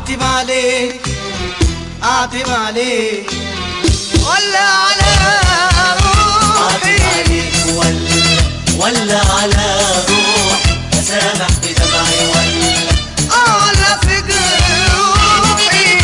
اعتب عليك اعتب عليك ولا على روحي عاتب عليك ولا ولا على روحي أسامح بدمعي ولا على فكر روحي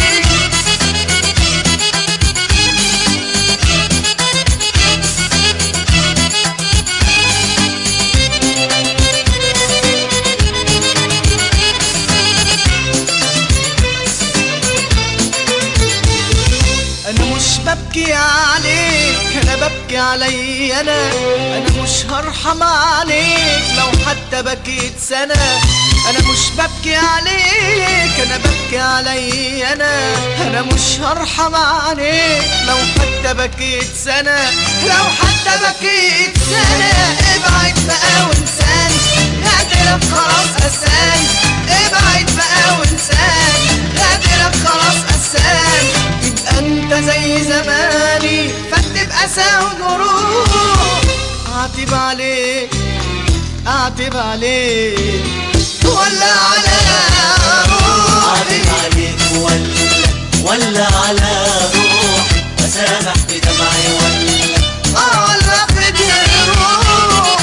انا مش ببكي عليك انا ببكي علي انا انا مش هرحم عليك لو حتى بكيت سنة انا مش ببكي عليك انا ببكي علي انا انا مش هرحم عليك لو حتى بكيت سنة لو حتى بكيت سنة ابعد بقى وانساني غادرك خلاص اسان ابعد بقى وانساني غادرك خلاص اسان تبقى انت زي زماني فتبقى ساوي جروح اعتب عليك اعتب عليك ولا على روحي عاتب عليك ولا ولا على روحي أسامح بدمعي ولا اه ولا فدي روح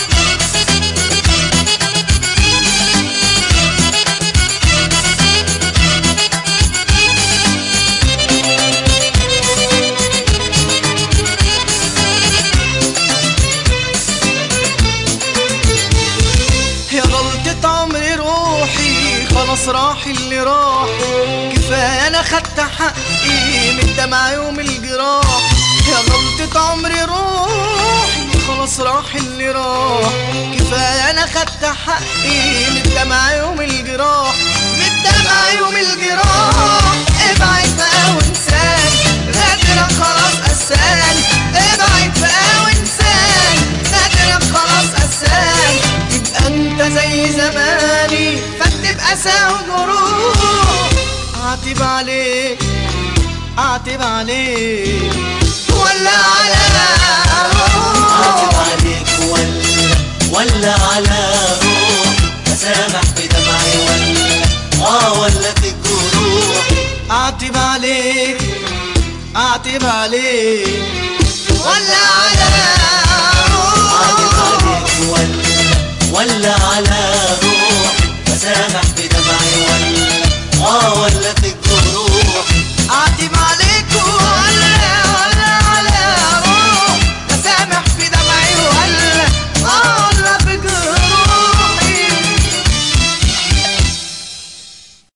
يا غلطة عمري روحي خلاص راح اللي راح كفاية أنا خدت حقي من دمعي ومن الجراح يا غلطة عمري روحي خلاص راح اللي راح كفاية أنا خدت حقي من دمعي ومن الجراح من دمعي ومن الجراح ابعد بقى وانساني غادرك خلاص أساني ابعد بقى وانساني غادرك خلاص أساني تبقى انت زي زماني فتبقى ساوي جروح اعتب عليك اعتب عليك ولا على عاتب روحي عليك ولا ولا على روحي أسامح بدمعي ولا آه ولا في الجروح اعتب عليك اعتب عليك ولا على عاتب روحي عليك ولا ولا على روحي أسامح بدمعي ولا آه ولا في